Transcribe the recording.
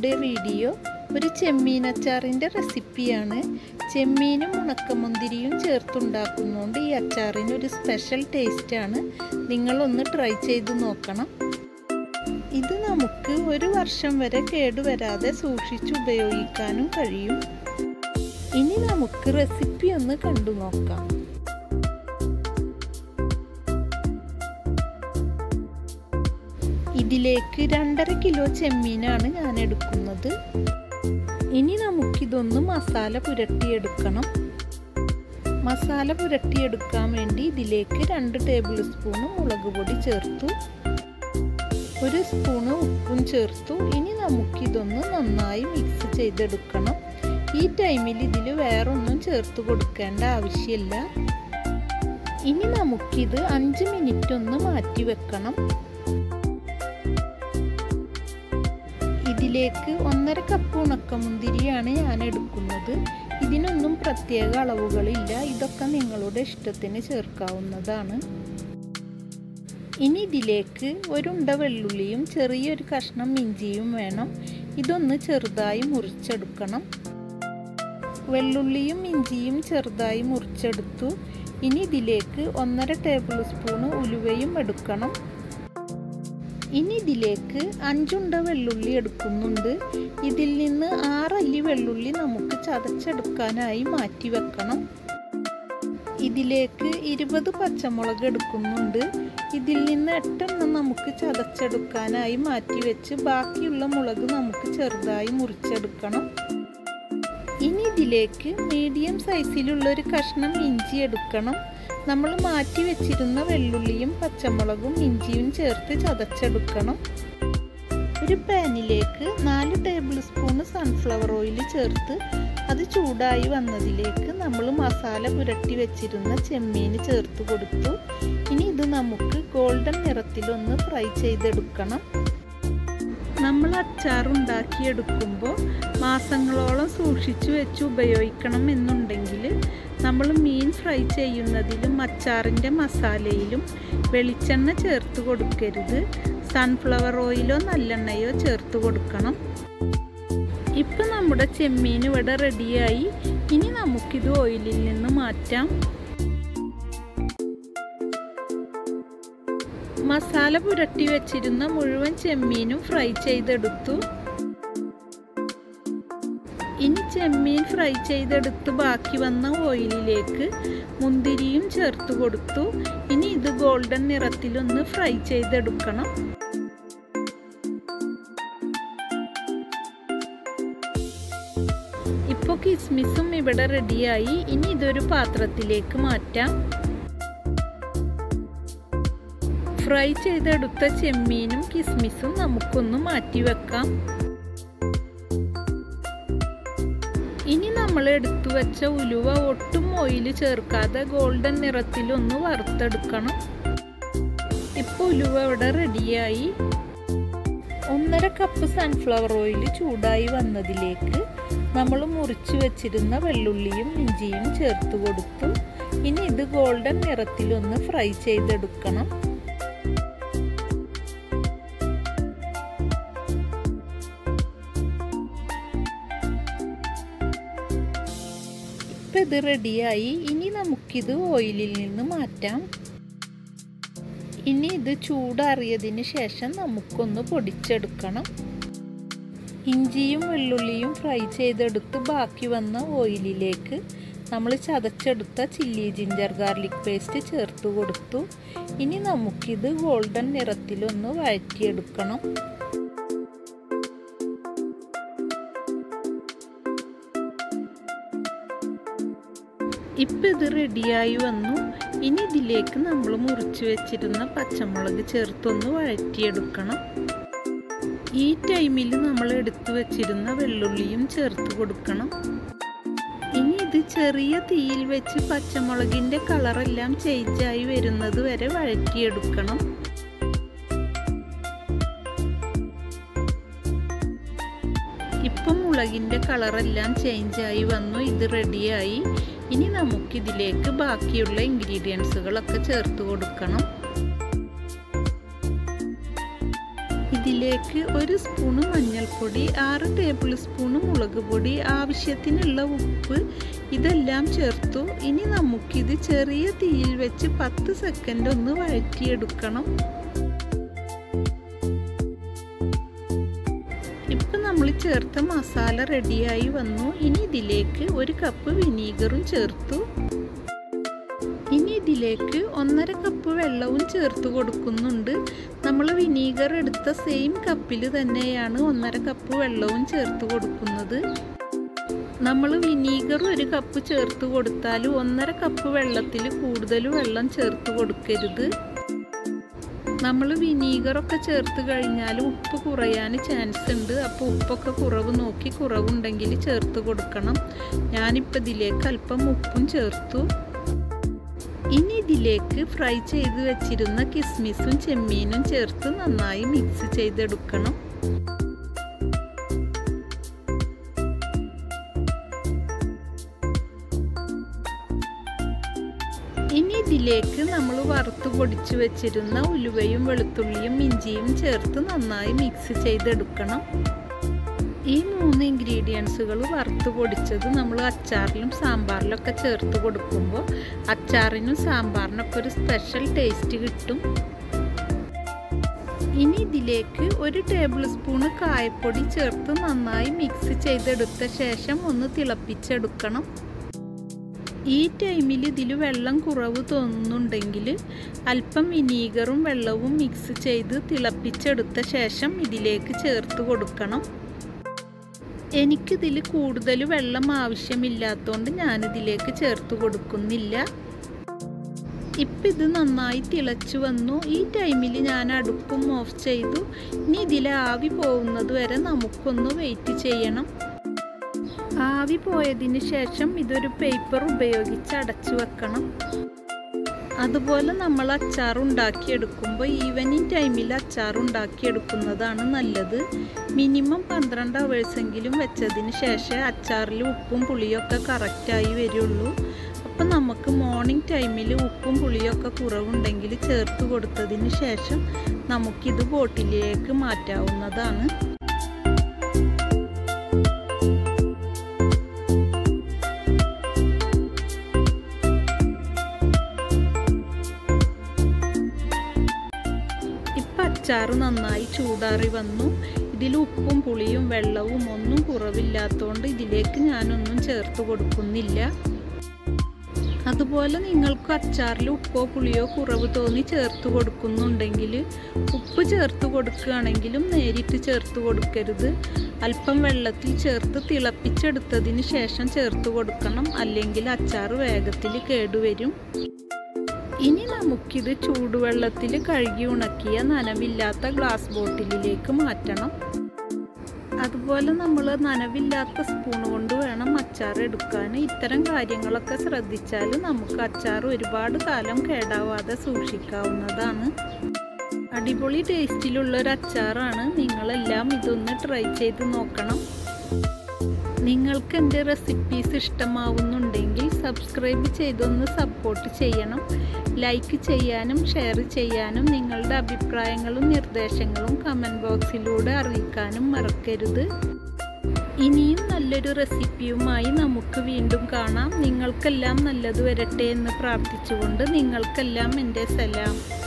ഇന്നത്തെ വീഡിയോ ഒരു ചെമ്മീൻ അച്ചാറിൻ്റെ റെസിപ്പിയാണ് ചെമ്മീനും ഉണക്കമുന്തിരിയും ചേർത്തുണ്ടാക്കുന്നതുകൊണ്ട് ഈ അച്ചാറിന് ഒരു സ്പെഷ്യൽ ടേസ്റ്റാണ് നിങ്ങളൊന്ന് ട്രൈ ചെയ്ത് നോക്കണം ഇത് നമുക്ക് ഒരു വർഷം വരെ കേടുവരാതെ സൂക്ഷിച്ച് ഉപയോഗിക്കാനും കഴിയും ഇനി നമുക്ക് റെസിപ്പി ഒന്ന് കണ്ടു നോക്കാം ഇതിലേക്ക് രണ്ടര കിലോ ചെമ്മീനാണ് ഞാൻ എടുക്കുന്നത് ഇനി നമുക്കിതൊന്ന് മസാല പുരട്ടിയെടുക്കണം മസാല പുരട്ടിയെടുക്കാൻ വേണ്ടി ഇതിലേക്ക് രണ്ട് ടേബിൾ സ്പൂണ് മുളക് പൊടി ചേർത്തു ഒരു സ്പൂണ് ഉപ്പും ചേർത്തു ഇനി നമുക്കിതൊന്ന് നന്നായി മിക്സ് ചെയ്തെടുക്കണം ഈ ടൈമിൽ ഇതിൽ വേറൊന്നും ചേർത്ത് കൊടുക്കേണ്ട ആവശ്യമില്ല ഇനി നമുക്കിത് അഞ്ച് മിനിറ്റ് ഒന്ന് മാറ്റി വെക്കണം ഇതിലേക്ക് ഒന്നര കപ്പ് ഉണക്കമുന്തിരിയാണ് ഞാൻ എടുക്കുന്നത് ഇതിനൊന്നും പ്രത്യേക അളവുകളില്ല ഇതൊക്കെ നിങ്ങളുടെ ഇഷ്ടത്തിന് ചേർക്കാവുന്നതാണ് ഇനി ഇതിലേക്ക് ഒരുണ്ട വെള്ളുള്ളിയും ചെറിയൊരു കഷ്ണം ഇഞ്ചിയും വേണം ഇതൊന്ന് ചെറുതായി മുറിച്ചെടുക്കണം വെള്ളുള്ളിയും ഇഞ്ചിയും ചെറുതായി മുറിച്ചെടുത്തു ഇനി ഇതിലേക്ക് ഒന്നര ടേബിൾ സ്പൂണ് ഉലുവയും എടുക്കണം ഇനി ഇതിലേക്ക് അഞ്ചുണ്ട വെള്ളുള്ളി എടുക്കുന്നുണ്ട് ഇതിൽ നിന്ന് ആറല്ലി വെള്ളുള്ളി നമുക്ക് ചതച്ചെടുക്കാനായി മാറ്റി വെക്കണം ഇതിലേക്ക് ഇരുപത് പച്ചമുളക് എടുക്കുന്നുണ്ട് ഇതിൽ നിന്ന് എട്ടെണ്ണം നമുക്ക് ചതച്ചെടുക്കാനായി മാറ്റി വെച്ച് ബാക്കിയുള്ള മുളക് നമുക്ക് ചെറുതായി മുറിച്ചെടുക്കണം ഇനി ഇതിലേക്ക് മീഡിയം സൈസിലുള്ള ഒരു കഷ്ണം ഇഞ്ചി എടുക്കണം നമ്മൾ മാറ്റി വെച്ചിരുന്ന വെള്ളുള്ളിയും പച്ചമുളകും ഇഞ്ചിയും ചേർത്ത് ചതച്ചെടുക്കണം ഒരു പാനിലേക്ക് നാല് ടേബിൾ സ്പൂൺ സൺഫ്ലവർ ഓയിൽ ചേർത്ത് അത് ചൂടായി വന്നതിലേക്ക് നമ്മൾ മസാല പുരട്ടി വെച്ചിരുന്ന ചെമ്മീൻ ചേർത്ത് കൊടുത്തു ഇനി ഇത് നമുക്ക് ഗോൾഡൻ നിറത്തിലൊന്ന് ഫ്രൈ ചെയ്തെടുക്കണം നമ്മൾ അച്ചാർ ഉണ്ടാക്കിയെടുക്കുമ്പോൾ മാസങ്ങളോളം സൂക്ഷിച്ചു വെച്ച് ഉപയോഗിക്കണം എന്നുണ്ടെങ്കിൽ നമ്മൾ മീൻ ഫ്രൈ ചെയ്യുന്നതിലും അച്ചാറിൻ്റെ മസാലയിലും വെളിച്ചെണ്ണ ചേർത്ത് കൊടുക്കരുത് സൺഫ്ലവർ ഓയിലോ നല്ലെണ്ണയോ ചേർത്ത് കൊടുക്കണം ഇപ്പം നമ്മുടെ ചെമ്മീൻ ഇവിടെ റെഡിയായി ഇനി നമുക്കിത് ഓയിലിൽ നിന്ന് മാറ്റാം മസാല പുരട്ടി വെച്ചിരുന്ന മുഴുവൻ ചെമ്മീനും ഫ്രൈ ചെയ്തെടുത്തു ഇനി ചെമ്മീൻ ഫ്രൈ ചെയ്തെടുത്ത് ബാക്കി വന്ന ഓയിലിലേക്ക് മുന്തിരിയും ചേർത്ത് കൊടുത്തു ഇനി ഇത് ഗോൾഡൻ നിറത്തിലൊന്ന് ഫ്രൈ ചെയ്തെടുക്കണം ഇപ്പോൾ കിസ്മിസും ഇവിടെ റെഡിയായി ഇനി ഇതൊരു പാത്രത്തിലേക്ക് മാറ്റാം ഫ്രൈ ചെയ്തെടുത്ത ചെമ്മീനും കിസ്മിസും നമുക്കൊന്ന് മാറ്റി വെക്കാം ഇനി നമ്മൾ എടുത്തു വെച്ച ഉലുവ ഒട്ടും ഓയിൽ ചേർക്കാതെ ഗോൾഡൻ നിറത്തിലൊന്ന് വറുത്തെടുക്കണം ഇപ്പോൾ ഉലുവ ഇവിടെ റെഡിയായി ഒന്നര കപ്പ് സൺഫ്ലവർ ഓയിൽ ചൂടായി വന്നതിലേക്ക് നമ്മൾ മുറിച്ച് വെച്ചിരുന്ന വെള്ളുള്ളിയും ഇഞ്ചിയും ചേർത്ത് കൊടുത്തു ഇനി ഇത് ഗോൾഡൻ നിറത്തിലൊന്ന് ഫ്രൈ ചെയ്തെടുക്കണം ഇപ്പം ഇത് റെഡിയായി ഇനി നമുക്കിത് ഓയിലിൽ നിന്ന് മാറ്റാം ഇനി ഇത് ചൂടാറിയതിന് ശേഷം നമുക്കൊന്ന് പൊടിച്ചെടുക്കണം ഇഞ്ചിയും വെള്ളുള്ളിയും ഫ്രൈ ചെയ്തെടുത്ത് ബാക്കി വന്ന ഓയിലിലേക്ക് നമ്മൾ ചതച്ചെടുത്ത ചില്ലി ജിഞ്ചർ ഗാർലിക് പേസ്റ്റ് ചേർത്ത് കൊടുത്തു ഇനി നമുക്കിത് ഗോൾഡൻ നിറത്തിലൊന്ന് വഴറ്റിയെടുക്കണം ഇപ്പം ഇത് റെഡിയായി വന്നു ഇനി ഇതിലേക്ക് നമ്മൾ മുറിച്ച് വെച്ചിരുന്ന പച്ചമുളക് ചേർത്തൊന്ന് വഴറ്റിയെടുക്കണം ഈ ടൈമിൽ നമ്മൾ എടുത്തു വെച്ചിരുന്ന വെള്ളുള്ളിയും ചേർത്ത് കൊടുക്കണം ഇനി ഇത് ചെറിയ തീയിൽ വെച്ച് പച്ചമുളകിൻ്റെ കളറെല്ലാം ചേഞ്ചായി വരുന്നത് വരെ വഴറ്റിയെടുക്കണം ഇപ്പം മുളകിൻ്റെ കളറെല്ലാം ചേഞ്ചായി വന്നു ഇത് റെഡിയായി ഇനി നമുക്കിതിലേക്ക് ബാക്കിയുള്ള ഇൻഗ്രീഡിയൻസുകളൊക്കെ ചേർത്ത് കൊടുക്കണം ഇതിലേക്ക് ഒരു സ്പൂണ് മഞ്ഞൾപ്പൊടി ആറ് ടേബിൾ സ്പൂണ് മുളക് പൊടി ആവശ്യത്തിനുള്ള ഉപ്പ് ഇതെല്ലാം ചേർത്തു ഇനി നമുക്കിത് ചെറിയ തീയിൽ വെച്ച് പത്ത് സെക്കൻഡ് ഒന്ന് വഴറ്റിയെടുക്കണം ഇപ്പം നമ്മൾ ചേർത്ത മസാല റെഡിയായി വന്നു ഇനി ഇതിലേക്ക് ഒരു കപ്പ് വിനീഗറും ചേർത്തു ഇനി ഇതിലേക്ക് ഒന്നര കപ്പ് വെള്ളവും ചേർത്ത് കൊടുക്കുന്നുണ്ട് നമ്മൾ വിനീഗർ എടുത്ത സെയിം കപ്പിൽ തന്നെയാണ് ഒന്നര കപ്പ് വെള്ളവും ചേർത്ത് കൊടുക്കുന്നത് നമ്മൾ വിനീഗർ ഒരു കപ്പ് ചേർത്ത് കൊടുത്താൽ ഒന്നര കപ്പ് വെള്ളത്തിൽ കൂടുതൽ വെള്ളം ചേർത്ത് കൊടുക്കരുത് നമ്മൾ വിനീഗറൊക്കെ ചേർത്ത് കഴിഞ്ഞാൽ ഉപ്പ് കുറയാൻ ചാൻസ് ഉണ്ട് അപ്പോൾ ഉപ്പൊക്കെ കുറവ് നോക്കി കുറവുണ്ടെങ്കിൽ ചേർത്ത് കൊടുക്കണം ഞാനിപ്പോൾ ഇതിലേക്ക് അല്പം ഉപ്പും ചേർത്തു ഇനി ഇതിലേക്ക് ഫ്രൈ ചെയ്ത് വെച്ചിരുന്ന കിസ്മിസും ചെമ്മീനും ചേർത്ത് നന്നായി മിക്സ് ചെയ്തെടുക്കണം ഇനി ഇതിലേക്ക് നമ്മൾ വറുത്ത് പൊടിച്ചു വെച്ചിരുന്ന ഉലുവയും വെളുത്തുള്ളിയും ഇഞ്ചിയും ചേർത്ത് നന്നായി മിക്സ് ചെയ്തെടുക്കണം ഈ മൂന്ന് ഇൻഗ്രീഡിയൻസുകൾ വറുത്ത് പൊടിച്ചത് നമ്മൾ അച്ചാറിലും സാമ്പാറിലൊക്കെ ചേർത്ത് കൊടുക്കുമ്പോൾ അച്ചാറിനും സാമ്പാറിനൊക്കെ ഒരു സ്പെഷ്യൽ ടേസ്റ്റ് കിട്ടും ഇനി ഇതിലേക്ക് ഒരു ടേബിൾ സ്പൂണ് കായപ്പൊടി ചേർത്ത് നന്നായി മിക്സ് ചെയ്തെടുത്ത ശേഷം ഒന്ന് തിളപ്പിച്ചെടുക്കണം ഈ ടൈമിൽ ഇതിൽ വെള്ളം കുറവ് തോന്നുന്നുണ്ടെങ്കിൽ അല്പം വിനീഗറും വെള്ളവും മിക്സ് ചെയ്ത് തിളപ്പിച്ചെടുത്ത ശേഷം ഇതിലേക്ക് ചേർത്ത് കൊടുക്കണം എനിക്കിതിൽ കൂടുതൽ വെള്ളം ആവശ്യമില്ലാത്തതുകൊണ്ട് ഞാനിതിലേക്ക് ചേർത്ത് കൊടുക്കുന്നില്ല ഇപ്പം ഇത് നന്നായി തിളച്ചു വന്നു ഈ ടൈമിൽ ഞാൻ അടുപ്പും ഓഫ് ചെയ്തു ഇനി ഇതിലെ ആവി പോകുന്നത് വരെ നമുക്കൊന്ന് വെയിറ്റ് ചെയ്യണം ആവി പോയതിന് ശേഷം ഇതൊരു പേപ്പർ ഉപയോഗിച്ച് അടച്ചു വെക്കണം അതുപോലെ നമ്മൾ അച്ചാർ ഉണ്ടാക്കിയെടുക്കുമ്പോൾ ഈവനിങ് ടൈമിൽ അച്ചാർ ഉണ്ടാക്കിയെടുക്കുന്നതാണ് നല്ലത് മിനിമം പന്ത്രണ്ട് അവേഴ്സെങ്കിലും വെച്ചതിന് ശേഷം അച്ചാറിൽ ഉപ്പും പുളിയൊക്കെ കറക്റ്റായി വരുള്ളൂ അപ്പം നമുക്ക് മോർണിംഗ് ടൈമിൽ ഉപ്പും പുളിയൊക്കെ കുറവുണ്ടെങ്കിൽ ചേർത്ത് കൊടുത്തതിന് ശേഷം നമുക്കിത് ബോട്ടിലേക്ക് മാറ്റാവുന്നതാണ് അച്ചാറ് നന്നായി ചൂടാറി വന്നു ഇതിൽ ഉപ്പും പുളിയും വെള്ളവും ഒന്നും കുറവില്ലാത്തതുകൊണ്ട് ഇതിലേക്ക് ഞാനൊന്നും ചേർത്ത് കൊടുക്കുന്നില്ല അതുപോലെ നിങ്ങൾക്ക് അച്ചാറിൽ ഉപ്പോ പുളിയോ കുറവ് തോന്നി ചേർത്ത് കൊടുക്കുന്നുണ്ടെങ്കിൽ ഉപ്പ് ചേർത്ത് കൊടുക്കുകയാണെങ്കിലും നേരിട്ട് ചേർത്ത് കൊടുക്കരുത് അല്പം വെള്ളത്തിൽ ചേർത്ത് തിളപ്പിച്ചെടുത്തതിന് ശേഷം ചേർത്ത് കൊടുക്കണം അല്ലെങ്കിൽ അച്ചാർ വേഗത്തിൽ കേടുവരും ഇനി നമുക്കിത് ചൂടുവെള്ളത്തിൽ കഴുകി ഉണക്കിയ നനവില്ലാത്ത ഗ്ലാസ് ബോട്ടിലിലേക്ക് മാറ്റണം അതുപോലെ നമ്മൾ നനവില്ലാത്ത സ്പൂൺ കൊണ്ട് വേണം അച്ചാർ എടുക്കാൻ ഇത്തരം കാര്യങ്ങളൊക്കെ ശ്രദ്ധിച്ചാൽ നമുക്ക് അച്ചാർ ഒരുപാട് കാലം കേടാവാതെ സൂക്ഷിക്കാവുന്നതാണ് അടിപൊളി ടേസ്റ്റിലുള്ള ഒരു അച്ചാറാണ് നിങ്ങളെല്ലാം ഇതൊന്ന് ട്രൈ ചെയ്ത് നോക്കണം നിങ്ങൾക്ക് എൻ്റെ റെസിപ്പീസ് ഇഷ്ടമാവുന്നുണ്ടെങ്കിൽ സബ്സ്ക്രൈബ് ചെയ്തൊന്ന് സപ്പോർട്ട് ചെയ്യണം ലൈക്ക് ചെയ്യാനും ഷെയർ ചെയ്യാനും നിങ്ങളുടെ അഭിപ്രായങ്ങളും നിർദ്ദേശങ്ങളും കമൻറ്റ് ബോക്സിലൂടെ അറിയിക്കാനും മറക്കരുത് ഇനിയും നല്ലൊരു റെസിപ്പിയുമായി നമുക്ക് വീണ്ടും കാണാം നിങ്ങൾക്കെല്ലാം നല്ലത് വരട്ടെ എന്ന് പ്രാർത്ഥിച്ചുകൊണ്ട് നിങ്ങൾക്കെല്ലാം എൻ്റെ സലാം